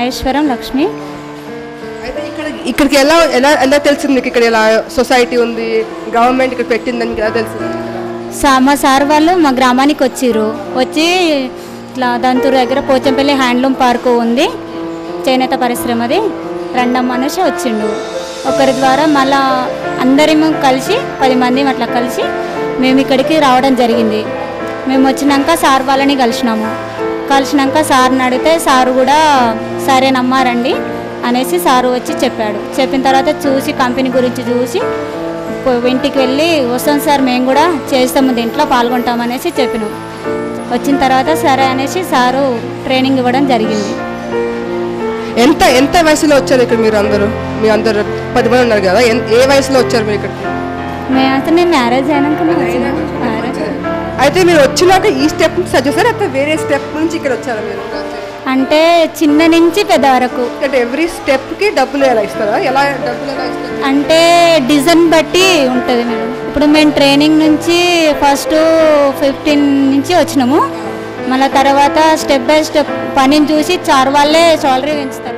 మహేశ్వరం లక్ష్మి అయితే ఇక్కడ ఇక్కడికి ఎలా ఎలా ఎలా తెలిసింది మీకు ఇక్కడ ఇలా సొసైటీ ఉంది గవర్నమెంట్ ఇక్కడ పెట్టిందని మీకు ఎలా తెలిసింది సా మా సార్ వాళ్ళు మా గ్రామానికి వచ్చిర్రు వచ్చి ఇట్లా దంతూరు దగ్గర పోచంపల్లి హ్యాండ్లూమ్ పార్క్ ఉంది చేనేత పరిశ్రమది రెండమ్మ మనిషి వచ్చిండు ఒకరి ద్వారా మళ్ళా అందరం కలిసి పది మంది అట్లా కలిసి మేము ఇక్కడికి రావడం జరిగింది మేము వచ్చినాక సార్ వాళ్ళని కలిసినాము కలిసినాక సార్ని అడిగితే సారు కూడా సరేనమ్మా రండి అనేసి సారు వచ్చి చెప్పాడు చెప్పిన తర్వాత చూసి కంపెనీ గురించి చూసి పో- ఇంటికి వెళ్ళి వస్తాం సార్ మేము కూడా చేస్తాము దీంట్లో పాల్గొంటాం అనేసి చెప్పినాం వచ్చిన తర్వాత సరే అనేసి సారు ట్రైనింగ్ ఇవ్వడం జరిగింది ఎంత ఎంత వయసులో వచ్చారు ఇక్కడ మీరు అందరూ మీ అందరూ పది మంది ఉన్నారు కదా ఎన్- ఏ వయసులో వచ్చారు మీరు ఇక్కడ మేమైతే నేను మ్యారేజ్ అయినాక మ్యారేజ్ అయితే మీరు వచ్చినాక ఈ స్టెప్ నుంచి సర్చ్ చేశారు అయితే వేరే స్టెప్ నుంచి ఇక్కడ వచ్చారా మీరు అంటే చిన్న నుంచి పెద్ద వరకు అంటే ఎవ్రీ స్టెప్కి డబ్బులు ఎలా ఇస్తారా ఎలా డబ్బులు ఎలా ఇస్తారు అంటే డిజైన్ బట్టి ఉంటుంది మేడం ఇప్పుడు మేము ట్రైనింగ్ నుంచి ఫస్ట్ ఫిఫ్టీన్ నుంచి వచ్చినాము మళ్ళీ తర్వాత స్టెప్ బై స్టెప్ పనిని చూసి చార్ వాళ్ళే సాలరీ పెంచుతారు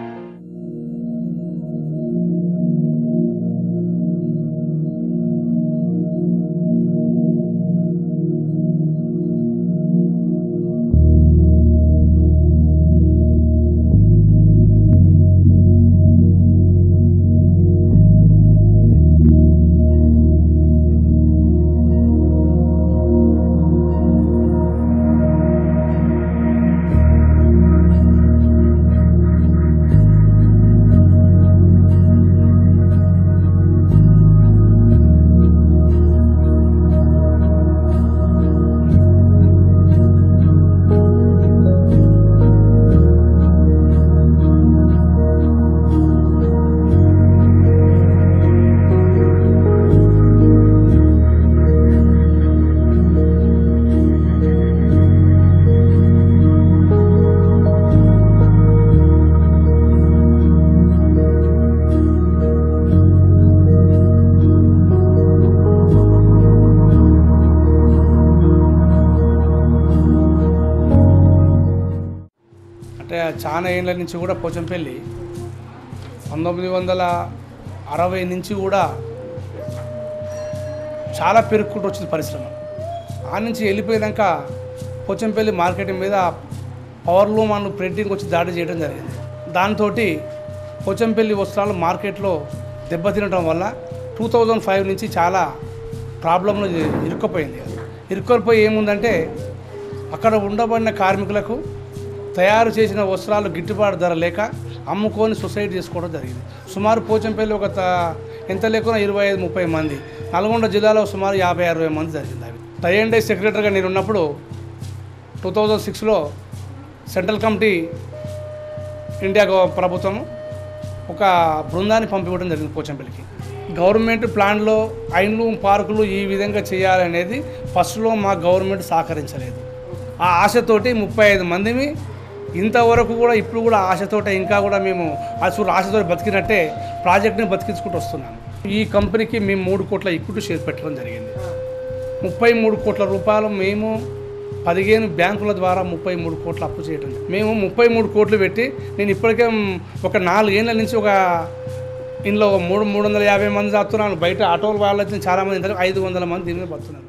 అంటే చాలా ఏళ్ళ నుంచి కూడా పోచంపల్లి పంతొమ్మిది వందల అరవై నుంచి కూడా చాలా పెరుక్కుంటూ వచ్చింది పరిశ్రమ ఆ నుంచి వెళ్ళిపోయాక పోచంపల్లి మార్కెటింగ్ మీద పవర్లూమ్ అండ్ ప్రింటింగ్ వచ్చి దాడి చేయడం జరిగింది దాంతో పోచంపల్లి వస్త్రాలు మార్కెట్లో దెబ్బతినడం వల్ల టూ థౌజండ్ ఫైవ్ నుంచి చాలా ప్రాబ్లంలు ఇరుక్కుపోయింది ఇరుక్కొని ఏముందంటే అక్కడ ఉండబడిన కార్మికులకు తయారు చేసిన వస్త్రాలు గిట్టుబాటు ధర లేక అమ్ముకొని సొసైటీ చేసుకోవడం జరిగింది సుమారు పోచంపల్లి ఒక త- ఎంత లేకున్నా ఇరవై ఐదు ముప్పై మంది నల్గొండ జిల్లాలో సుమారు యాభై అరవై మంది జరిగింది అవి టై అండ్ డై సెక్రటరీగా నేను ఉన్నప్పుడు టూ థౌజండ్ సిక్స్లో సెంట్రల్ కమిటీ ఇండియా గవ- ప్రభుత్వం ఒక బృందాన్ని పంపివ్వడం జరిగింది పోచంపల్లికి గవర్నమెంట్ ప్లాన్లో ఐన్లు పార్కులు ఈ విధంగా చేయాలనేది ఫస్ట్లో మా గవర్నమెంట్ సహకరించలేదు ఆ ఆశతోటి ముప్పై ఐదు మందిని ఇంతవరకు కూడా ఇప్పుడు కూడా ఆశతోటే ఇంకా కూడా మేము అసలు ఆశతో బతికినట్టే ప్రాజెక్ట్ని బతికించుకుంటూ వస్తున్నాము ఈ కంపెనీకి మేము మూడు కోట్ల ఈక్విటీ షేర్ పెట్టడం జరిగింది ముప్పై మూడు కోట్ల రూపాయలు మేము పదిహేను బ్యాంకుల ద్వారా ముప్పై మూడు కోట్లు అప్పు చేయడం మేము ముప్పై మూడు కోట్లు పెట్టి నేను ఇప్పటికే మ్, ఒక నాలుగేళ్ల నుంచి ఒక ఇంట్లో ఒక మూడు మూడు వందల యాభై మంది చదువుతున్నాను బయట ఆటోల వాళ్ళకి చాలామంది ఇంతలో ఐదు వందల మంది దీని మీద బతున్నారు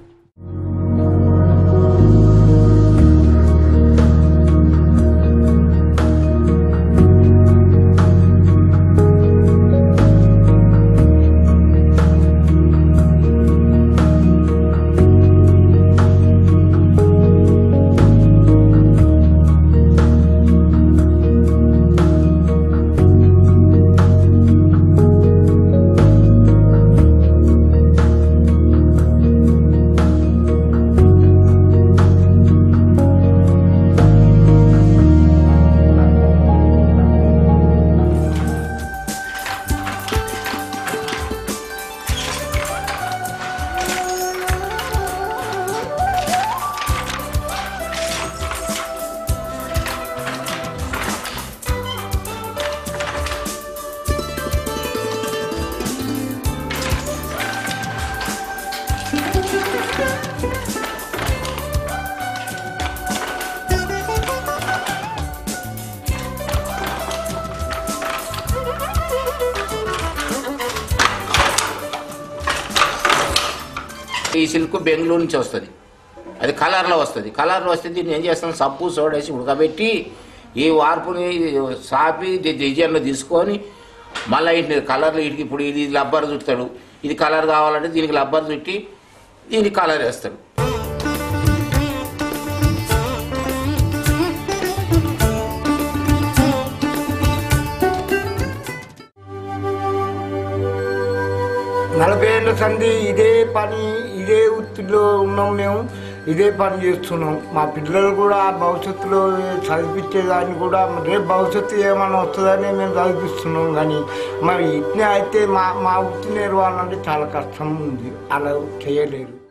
ఈ సిల్క్ బెంగళూరు నుంచి వస్తుంది అది కలర్లో వస్తుంది కలర్లో వస్తే దీన్ని ఏం చేస్తాం సబ్బు సోడేసి ఉడకబెట్టి ఈ వార్పుని సాపి డి- డిజైన్లో తీసుకొని మళ్ళీ ఇటు కలర్లు ఇటుకి ఇప్పుడు ఇది లబ్బర్ చుడతాడు ఇది కలర్ కావాలంటే దీనికి లబ్బర్ చుట్టి దీనికి కలర్ వేస్తాడు నలభై ఏళ్ళ సంది ఇదే పని ఇదే వృత్తిలో ఉన్నాం మేము ఇదే పని చేస్తున్నాం మా పిల్లలు కూడా భవిష్యత్తులో చదివించేదాన్ని కూడా రేపు భవిష్యత్తు ఏమైనా వస్తుందని మేము చదివిస్తున్నాం కానీ మరి ఇట్నే అయితే మా మా వృత్తి నేర్వాలంటే చాలా కష్టం ఉంది అలా చేయలేరు